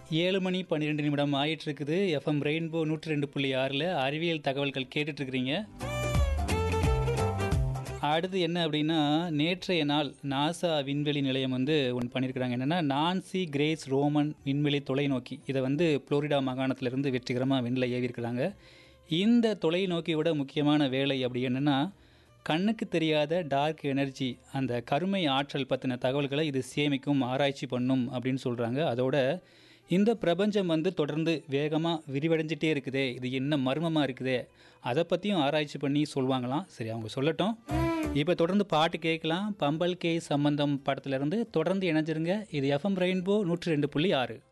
ஏழு மணி பன்னிரெண்டு நிமிடம் ஆயிட்டு இருக்குது எஃப்எம் ரெயின்போ நூற்றி ரெண்டு புள்ளி ஆறில் அறிவியல் தகவல்கள் கேட்டுட்டு இருக்கிறீங்க அடுத்து என்ன அப்படின்னா நேற்றைய நாள் நாசா விண்வெளி நிலையம் வந்து ஒன்று பண்ணியிருக்கிறாங்க என்னென்னா நான்சி கிரேஸ் ரோமன் விண்வெளி தொலைநோக்கி இதை வந்து புளோரிடா மாகாணத்திலிருந்து வெற்றிகரமாக விண்ணில் ஏவியிருக்கிறாங்க இந்த தொலைநோக்கியோட முக்கியமான வேலை அப்படி என்னென்னா கண்ணுக்கு தெரியாத டார்க் எனர்ஜி அந்த கருமை ஆற்றல் பற்றின தகவல்களை இது சேமிக்கும் ஆராய்ச்சி பண்ணும் அப்படின்னு சொல்கிறாங்க அதோட இந்த பிரபஞ்சம் வந்து தொடர்ந்து வேகமாக விரிவடைஞ்சிட்டே இருக்குதே இது என்ன மர்மமாக இருக்குதே அதை பற்றியும் ஆராய்ச்சி பண்ணி சொல்லுவாங்களாம் சரி அவங்க சொல்லட்டும் இப்போ தொடர்ந்து பாட்டு கேட்கலாம் பம்பல் கே சம்பந்தம் படத்துலேருந்து தொடர்ந்து இணைஞ்சிருங்க இது எஃப்எம் ரெயின்போ நூற்றி ரெண்டு புள்ளி ஆறு